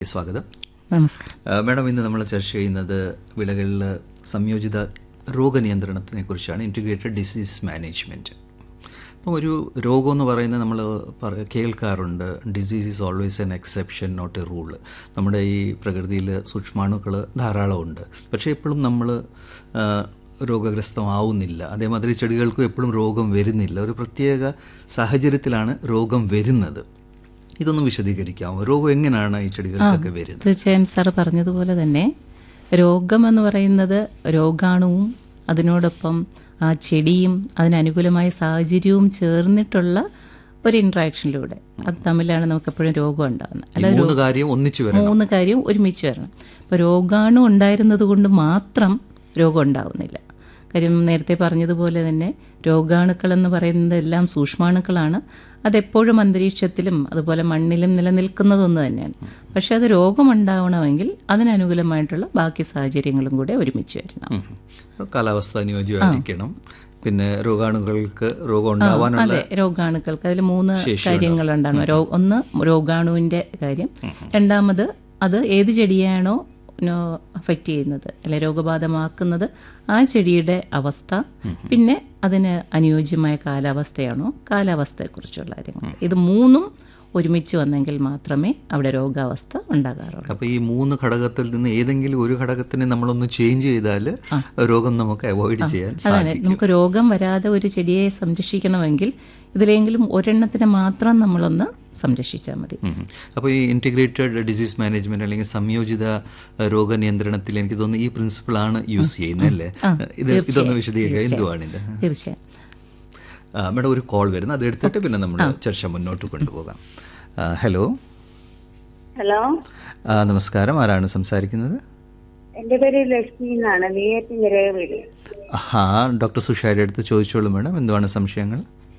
സ്വാഗതം നമസ്കാരം ആ, മാഡം ഇന്ന് നമ്മൾ ചർച്ച ചെയ്യുന്നത് വിളകളിൽ സംയോജിത രോഗനിയന്ത്രണത്തിനെ കുറിച്ചാണ് ഇൻറ്റിഗ്രേറ്റഡ് ഡിസീസ് മാനേജ്മെൻറ്റ് അപ്പം ഒരു രോഗം എന്ന് പറയുന്നത് നമ്മൾ പറ- കേൾക്കാറുണ്ട് disease is always an exception not a rule നമ്മുടെ ഈ പ്രകൃതിയിൽ സൂക്ഷ്മാണുക്കൾ ധാരാളമുണ്ട് പക്ഷേ എപ്പോഴും നമ്മൾ രോഗഗ്രസ്തമാവുന്നില്ല അതേമാതിരി ചെടികൾക്കും എപ്പോഴും രോഗം വരുന്നില്ല ഒരു പ്രത്യേക സാഹചര്യത്തിലാണ് രോഗം വരുന്നത് ഇതൊന്നും വിശദീകരിക്കാമോ രോഗം എങ്ങനെയാണ് ഈ ചെടികൾക്കൊക്കെ വരുന്നത് തീർച്ചയായും സാർ പറഞ്ഞതുപോലെ തന്നെ രോഗം എന്ന് പറയുന്നത് രോഗാണുവും അതിനോടൊപ്പം ആ ചെടിയും അതിനനുകൂലമായ സാഹചര്യവും ചേർന്നിട്ടുള്ള ഒരു ഇൻട്രാക്ഷനിലൂടെ അത് തമ്മിലാണ് നമുക്ക് എപ്പോഴും രോഗം ഉണ്ടാകുന്നത് ഈ മൂന്ന് കാര്യം ഒന്നിച്ചു വരണം മൂന്ന് കാര്യം ഒരുമിച്ച് വരണം അപ്പോൾ രോഗാണു ഉണ്ടായിരുന്നത് കൊണ്ട് മാത്രം രോഗം ഉണ്ടാവുന്നില്ല കാര്യം നേരത്തെ പറഞ്ഞതുപോലെ തന്നെ രോഗാണുക്കൾ എന്ന് പറയുന്നത് എല്ലാം സൂക്ഷ്മാണുക്കളാണ് അതെപ്പോഴും അന്തരീക്ഷത്തിലും അതുപോലെ മണ്ണിലും നിലനിൽക്കുന്നതൊന്ന് തന്നെയാണ് പക്ഷെ അത് രോഗമുണ്ടാവണമെങ്കിൽ അതിനനുകൂലമായിട്ടുള്ള ബാക്കി സാഹചര്യങ്ങളും കൂടെ ഒരുമിച്ച് വരണം ഉം. കാലാവസ്ഥ അനുയോജ്യമായിരിക്കണം പിന്നെ രോഗാണുക്കൾക്ക് രോഗം ഉണ്ടാവാനുള്ള അതെ രോഗാണുക്കൾക്ക് അതിൽ മൂന്ന് കാര്യങ്ങളുണ്ടാണ് രോ ഒന്ന് രോഗാണുവിൻ്റെ കാര്യം രണ്ടാമത് അത് ഏത് ചെടിയാണോ അഫക്റ്റ് ചെയ്യുന്നത് അല്ലെ രോഗബാധമാക്കുന്നത് ആ ചെടിയുടെ അവസ്ഥ പിന്നെ അതിന് അനുയോജ്യമായ കാലാവസ്ഥയാണോ കാലാവസ്ഥയെക്കുറിച്ചുള്ള കാര്യങ്ങൾ ഇത് മൂന്നും ഒരുമിച്ച് വന്നെങ്കിൽ മാത്രമേ അവിടെ രോഗാവസ്ഥ ഉണ്ടാകാറുള്ളൂ അപ്പൊ ഈ മൂന്ന് ഘടകത്തിൽ നിന്ന് ഏതെങ്കിലും ഒരു ഘടകത്തിനെ നമ്മളൊന്ന് ചേഞ്ച് ചെയ്താൽ രോഗം നമുക്ക് അവോയ്ഡ് ചെയ്യാൻ അതാണ് സാധിക്കും നമുക്ക് രോഗം വരാതെ ഒരു ചെടിയെ സംരക്ഷിക്കണമെങ്കിൽ ഇതിലെങ്കിലും ഒരെണ്ണത്തിനെ മാത്രം നമ്മളൊന്ന് സംരക്ഷിച്ചാൽ മതി ഉം. അപ്പോൾ ഈ ഇൻറ്റിഗ്രേറ്റഡ് ഡിസീസ് മാനേജ്മെന്റ് അല്ലെങ്കിൽ സംയോജിത അഹ്, രോഗനിയന്ത്രണത്തിൽ എനിക്ക് തോന്നുന്നു ഈ പ്രിൻസിപ്പിൾ ആണ് യൂസ് ചെയ്യുന്നത് അല്ലേ ഇത് ഇതൊന്ന് വിശദീകരിക്കുക എന്തുവാണിത് തീർച്ചയായും ആ, മാഡം ഒരു കോൾ വരുന്നു അത് എടുത്തിട്ട് പിന്നെ നമ്മൾ ചർച്ച മുന്നോട്ട് കൊണ്ടുപോകാം ആ, ഹലോ ഹലോ ആ, നമസ്കാരം ആരാണ് സംസാരിക്കുന്നത് എന്റെ പേര് ലക്ഷ്മി എന്നാണ് നെയ്യാറ്റിങ്കര വീട് ഹാ ഡോക്ടർ സുഷായുടെ അടുത്ത് ചോദിച്ചോളൂ മാഡം എന്തുവാണ് സംശയങ്ങൾ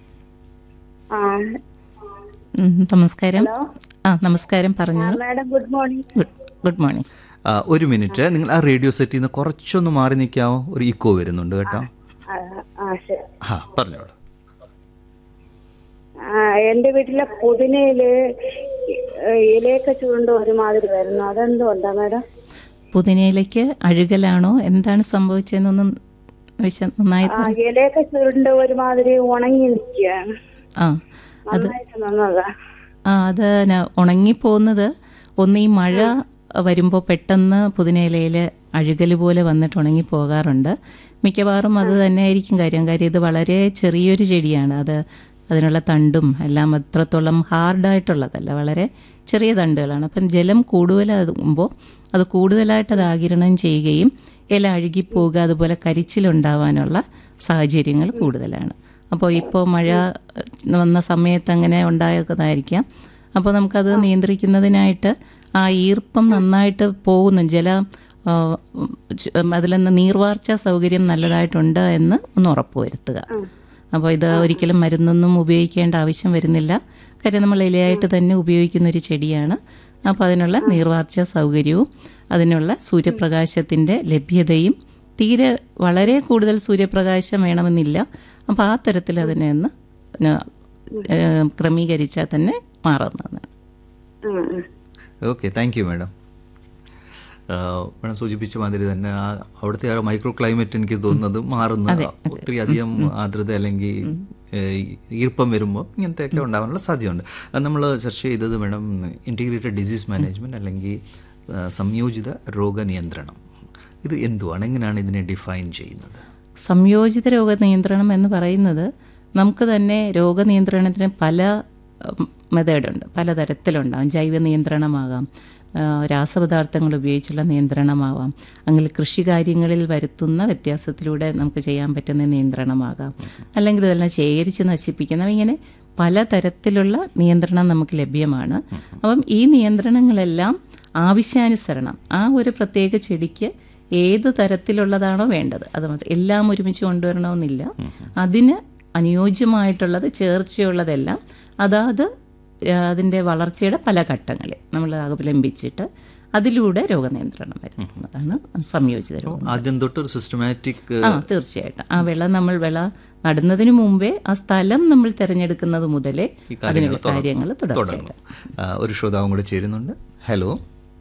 ആ ഉം, നമസ്കാരം ആ നമസ്കാരം പറഞ്ഞു madam good morning good good morning ആ, ഒരു മിനിറ്റ് നിങ്ങൾ ആ റേഡിയോ സെറ്റിൽ നിന്ന് കുറച്ചൊന്ന് മാറി നിൽക്കാമോ ഒരു ഇക്കോ വരുന്നുണ്ട് കേട്ടോ ആ, ആ ശരി ആ പറഞ്ഞോളൂ ആ എന്റെ വീട്ടിലെ പുതിനയില് ഇലയൊക്കെ ചുരുണ്ട് ഒരുമാതിരി വരുന്നു അതെന്തുകൊണ്ടാ മാഡം പുതിനയിലേക്ക് അഴുകലാണോ എന്താണ് സംഭവിച്ചതെന്നൊന്നും വിശ നന്നായി ആ ഇലയൊക്കെ ചുരുണ്ട് ഒരുമാതിരി ഉണങ്ങി നിൽക്കുകയാണ് ആ നന്നായിട്ട് നന്നതാ ആ അത് ന- ഉണങ്ങിപ്പോകുന്നത് ഒന്ന് ഈ മഴ വരുമ്പോൾ പെട്ടെന്ന് പുതിനയിലയിൽ അഴുകൽ പോലെ വന്നിട്ട് ഉണങ്ങി പോകാറുണ്ട് മിക്കവാറും അത് തന്നെയായിരിക്കും കാര്യം കാര്യം ഇത് വളരെ ചെറിയൊരു ചെടിയാണ് അത് അതിനുള്ള തണ്ടും എല്ലാം അത്രത്തോളം ഹാർഡായിട്ടുള്ളതല്ല വളരെ ചെറിയ തണ്ടുകളാണ് അപ്പം ജലം കൂടുതലാകുമ്പോൾ അത് കൂടുതലായിട്ട് അത് ആകിരണം ചെയ്യുകയും ഇല അഴുകിപ്പോവുക അതുപോലെ കരിച്ചിലുണ്ടാവാനുള്ള സാഹചര്യങ്ങൾ കൂടുതലാണ് അപ്പോൾ ഇപ്പോൾ മഴ ഏഹ്, വന്ന സമയത്ത് അങ്ങനെ ഉണ്ടായതായിരിക്കാം അപ്പോൾ നമുക്കത് നിയന്ത്രിക്കുന്നതിനായിട്ട് ആ ഈർപ്പം നന്നായിട്ട് പോകുന്നു ജല അതിൽ നിന്ന് നീർവാർച്ച സൗകര്യം നല്ലതായിട്ടുണ്ട് എന്ന് ഒന്ന് ഉറപ്പുവരുത്തുക അപ്പോൾ ഇത് ഒരിക്കലും മരുന്നൊന്നും ഉപയോഗിക്കേണ്ട ആവശ്യം വരുന്നില്ല കാര്യം നമ്മൾ ഇലയായിട്ട് തന്നെ ഉപയോഗിക്കുന്ന ഒരു ചെടിയാണ് അപ്പോൾ അതിനുള്ള നീർവാർച്ച സൗകര്യവും അതിനുള്ള സൂര്യപ്രകാശത്തിൻ്റെ ലഭ്യതയും തീരെ വളരെ കൂടുതൽ സൂര്യപ്രകാശം വേണമെന്നില്ല അപ്പോൾ ആ തരത്തിൽ അതിനെ ഒന്ന് ന- ഏഹ് ക്രമീകരിച്ചാൽ തന്നെ മാറുന്നതാണ് ഉം, ഉം. Okay thank you madam madam സൂചിപ്പിച്ച മാതിരി തന്നെ ആ അവിടുത്തെ ആ മൈക്രോ ക്ലൈമറ്റ് എനിക്ക് തോന്നുന്നത് മാറുന്ന ഒത്തിരി അധികം ആർദ്രത അല്ലെങ്കിൽ ഏഹ്, ഈർപ്പം വരുമ്പോൾ ഇങ്ങനത്തെയൊക്കെ ഉണ്ടാകാനുള്ള സാധ്യതയുണ്ട് അത് നമ്മൾ ചർച്ച ചെയ്തത് മാഡം ഇൻറ്റിഗ്രേറ്റഡ് ഡിസീസ് മാനേജ്മെൻറ്റ് അല്ലെങ്കിൽ ആ, സംയോജിത രോഗനിയന്ത്രണം ഇത് എന്തുവാണ് എങ്ങനെയാണ് ഇതിനെ ഡിഫൈൻ ചെയ്യുന്നത് സംയോജിത രോഗനിയന്ത്രണം എന്ന് പറയുന്നത് നമുക്ക് തന്നെ രോഗനിയന്ത്രണത്തിന് പല മെത്തേഡുണ്ട് പലതരത്തിലുണ്ടാകും ജൈവ നിയന്ത്രണമാകാം ആ, രാസപദാർത്ഥങ്ങൾ ഉപയോഗിച്ചുള്ള നിയന്ത്രണമാവാം അല്ലെങ്കിൽ കൃഷി കാര്യങ്ങളിൽ വരുത്തുന്ന വ്യത്യാസത്തിലൂടെ നമുക്ക് ചെയ്യാൻ പറ്റുന്ന നിയന്ത്രണമാകാം അല്ലെങ്കിൽ ഇതെല്ലാം ശേഖരിച്ച് നശിപ്പിക്കുന്ന ഇങ്ങനെ പലതരത്തിലുള്ള നിയന്ത്രണം നമുക്ക് ലഭ്യമാണ് അപ്പം ഈ നിയന്ത്രണങ്ങളെല്ലാം ആവശ്യാനുസരണം ആ ഒരു പ്രത്യേക ചെടിക്ക് ഏത് തരത്തിലുള്ളതാണോ വേണ്ടത് അത് മാത്രം എല്ലാം ഒരുമിച്ച് കൊണ്ടുവരണമെന്നില്ല അതിന് അനുയോജ്യമായിട്ടുള്ളത് ചേർച്ചയുള്ളതെല്ലാം അതാത് അതിൻ്റെ വളർച്ചയുടെ പല ഘട്ടങ്ങളിൽ നമ്മൾ അവലംബിച്ചിട്ട് അതിലൂടെ രോഗനിയന്ത്രണം വരുത്തുന്നതാണ് സംയോജിത രോഗം ആദ്യം തൊട്ട് ഒരു സിസ്റ്റമാറ്റിക് ആ തീർച്ചയായിട്ടും ആ വിള നമ്മൾ വിള നടുന്നതിന് മുമ്പേ ആ സ്ഥലം നമ്മൾ തിരഞ്ഞെടുക്കുന്നത് മുതലേ അതിനുള്ള കാര്യങ്ങൾ തുടർച്ചയായിട്ട് തുടങ്ങും ആ, ഒരു ശ്രോതാവും കൂടെ ചേരുന്നുണ്ട് ഹലോ